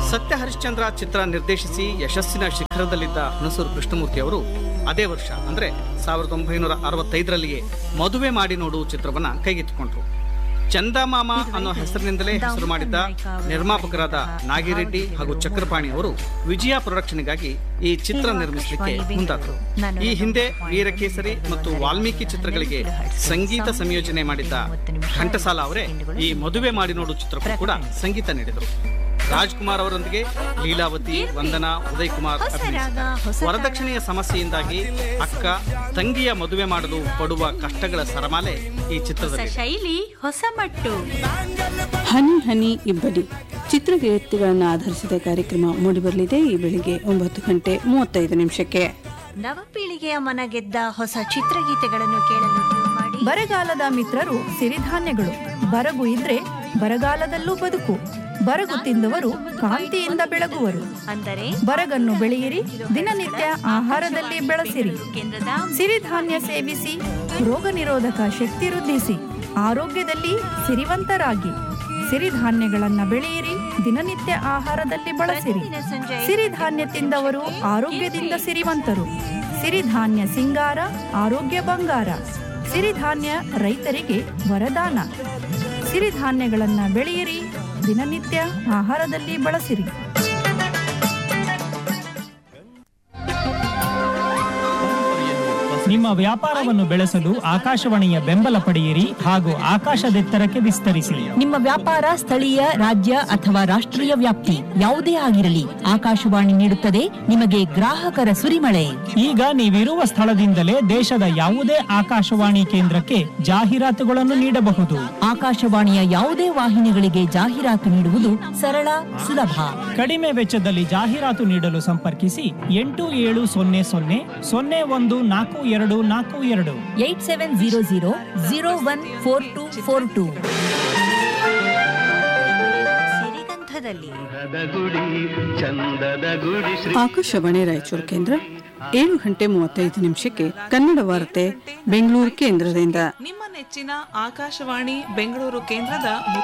ಸತ್ಯ ಹರಿಶ್ಚಂದ್ರ ಚಿತ್ರ ನಿರ್ದೇಶಿಸಿ ಯಶಸ್ಸಿನ ಶಿಖರದಲ್ಲಿದ್ದ ಹುಣಸೂರು ಕೃಷ್ಣಮೂರ್ತಿ ಅವರು ಅದೇ ವರ್ಷ ಅಂದ್ರೆ ಸಾವಿರದ ಒಂಬೈನೂರ ಅರವತ್ತೈದರಲ್ಲಿಯೇ ಮದುವೆ ಮಾಡಿ ನೋಡು ಚಿತ್ರವನ್ನ ಕೈಗೆತ್ತಿಕೊಂಡ್ರು ಚಂದಮಾಮ ಅನ್ನೋ ಹೆಸರಿನಿಂದಲೇ ಹೆಸರು ಮಾಡಿದ್ದ ನಿರ್ಮಾಪಕರಾದ ನಾಗಿರೆಡ್ಡಿ ಹಾಗೂ ಚಕ್ರಪಾಣಿ ಅವರು ವಿಜಯ ಪ್ರೊಡಕ್ಷನ್ಗಾಗಿ ಈ ಚಿತ್ರ ನಿರ್ಮಿಸಲಿಕ್ಕೆ ಮುಂದಾದರು ಈ ಹಿಂದೆ ವೀರಕೇಸರಿ ಮತ್ತು ವಾಲ್ಮೀಕಿ ಚಿತ್ರಗಳಿಗೆ ಸಂಗೀತ ಸಂಯೋಜನೆ ಮಾಡಿದ್ದ ಘಂಟಸಾಲ ಅವರೇ ಈ ಮದುವೆ ಮಾಡಿ ನೋಡು ಚಿತ್ರಕ್ಕೂ ಕೂಡ ಸಂಗೀತ ನೀಡಿದರು ರಾಜ್ಕುಮಾರ್ ಅವರೊಂದಿಗೆ ಲೀಲಾವತಿ ವಂದನಾ ಉದಯ್ ಕುಮಾರ್ ಅಭಿನಯಿಸಿದ್ದಾರೆ ವರದಕ್ಷಿಣೆಯ ಸಮಸ್ಯೆಯಿಂದಾಗಿ ಅಕ್ಕ ತಂಗಿಯ ಮದುವೆ ಮಾಡಲು ಪಡುವ ಕಷ್ಟಗಳ ಸರಮಾಲೆ ಈ ಚಿತ್ರದಲ್ಲಿ ಶೈಲಿ ಹೊಸ ಮಟ್ಟು ಹನಿ ಹನಿ ಇಬ್ಬಡಿ ಚಿತ್ರಗೀರ್ತಿಗಳನ್ನು ಆಧರಿಸಿದ ಕಾರ್ಯಕ್ರಮ ಮೂಡಿಬರಲಿದೆ ಈ ಬೆಳಿಗ್ಗೆ ಒಂಬತ್ತು ಗಂಟೆ ಮೂವತ್ತೈದು ನಿಮಿಷಕ್ಕೆ ನವಪೀಳಿಗೆಯ ಮನಗೆದ್ದ ಹೊಸ ಚಿತ್ರಗೀತೆಗಳನ್ನು ಕೇಳಲು ಟ್ಯೂನ್ ಮಾಡಿ ಬರಗಾಲದ ಮಿತ್ರರು ಸಿರಿಧಾನ್ಯಗಳು ಬರಗು ಇದ್ರೆ ಬರಗಾಲದಲ್ಲೂ ಬದುಕು ಬರಗು ತಿಂದವರು ಕಾಂತಿಯಿಂದ ಬೆಳಗುವರು ಅಂದರೆ ಬರಗನ್ನು ಬೆಳೆಯಿರಿ ದಿನನಿತ್ಯ ಆಹಾರದಲ್ಲಿ ಬೆಳೆಸಿರಿ ಕೇಂದ್ರದ ಸಿರಿಧಾನ್ಯ ಸೇವಿಸಿ ರೋಗ ನಿರೋಧಕ ಶಕ್ತಿ ವೃದ್ಧಿಸಿ ಆರೋಗ್ಯದಲ್ಲಿ ಸಿರಿವಂತರಾಗಿ ಸಿರಿಧಾನ್ಯಗಳನ್ನ ಬೆಳೆಯಿರಿ ದಿನನಿತ್ಯ ಆಹಾರದಲ್ಲಿ ಬಳಸಿರಿ ಪ್ರತಿದಿನ ಸಂಜೆ ಸಿರಿಧಾನ್ಯ ತಿಂದವರು ಆರೋಗ್ಯದಿಂದ ಸಿರಿವಂತರು ಸಿರಿಧಾನ್ಯ ಸಿಂಗಾರ ಆರೋಗ್ಯ ಬಂಗಾರ ಸಿರಿಧಾನ್ಯ ರೈತರಿಗೆ ವರದಾನ ಸಿರಿಧಾನ್ಯಗಳನ್ನ ಬೆಳೆಯಿರಿ ದಿನನಿತ್ಯ ಆಹಾರದಲ್ಲಿ ಬಳಸಿರಿ ನಿಮ್ಮ ವ್ಯಾಪಾರವನ್ನು ಬೆಳೆಸಲು ಆಕಾಶವಾಣಿಯ ಬೆಂಬಲ ಪಡೆಯಿರಿ ಹಾಗೂ ಆಕಾಶದೆತ್ತರಕ್ಕೆ ವಿಸ್ತರಿಸಿ ನಿಮ್ಮ ವ್ಯಾಪಾರ ಸ್ಥಳೀಯ ರಾಜ್ಯ ಅಥವಾ ರಾಷ್ಟ್ರೀಯ ವ್ಯಾಪ್ತಿ ಯಾವುದೇ ಆಗಿರಲಿ ಆಕಾಶವಾಣಿ ನೀಡುತ್ತದೆ ನಿಮಗೆ ಗ್ರಾಹಕರ ಸುರಿಮಳೆ ಈಗ ನೀವಿರುವ ಸ್ಥಳದಿಂದಲೇ ದೇಶದ ಯಾವುದೇ ಆಕಾಶವಾಣಿ ಕೇಂದ್ರಕ್ಕೆ ಜಾಹೀರಾತುಗಳನ್ನು ನೀಡಬಹುದು ಆಕಾಶವಾಣಿಯ ಯಾವುದೇ ವಾಹಿನಿಗಳಿಗೆ ಜಾಹೀರಾತು ನೀಡುವುದು ಸರಳ ಸುಲಭ ಕಡಿಮೆ ವೆಚ್ಚದಲ್ಲಿ ಜಾಹೀರಾತು ನೀಡಲು ಸಂಪರ್ಕಿಸಿ ಎಂಟು ಏಳು ಸೊನ್ನೆ ಸೊನ್ನೆ ಸೊನ್ನೆ ಒಂದು ನಾಲ್ಕು ಎರಡು ನಾಲ್ಕು ಎರಡು eight seven zero zero zero one four two four two ಸಿರಿಗಂಧದಲ್ಲಿ ಆಕಾಶವಾಣಿ ರಾಯಚೂರು ಕೇಂದ್ರ ಏಳು ಗಂಟೆ ಮೂವತ್ತೈದು ನಿಮಿಷಕ್ಕೆ ಕನ್ನಡ ವಾರ್ತೆ ಬೆಂಗಳೂರು ಕೇಂದ್ರದಿಂದ ನಿಮ್ಮ ನೆಚ್ಚಿನ ಆಕಾಶವಾಣಿ ಬೆಂಗಳೂರು ಕೇಂದ್ರದ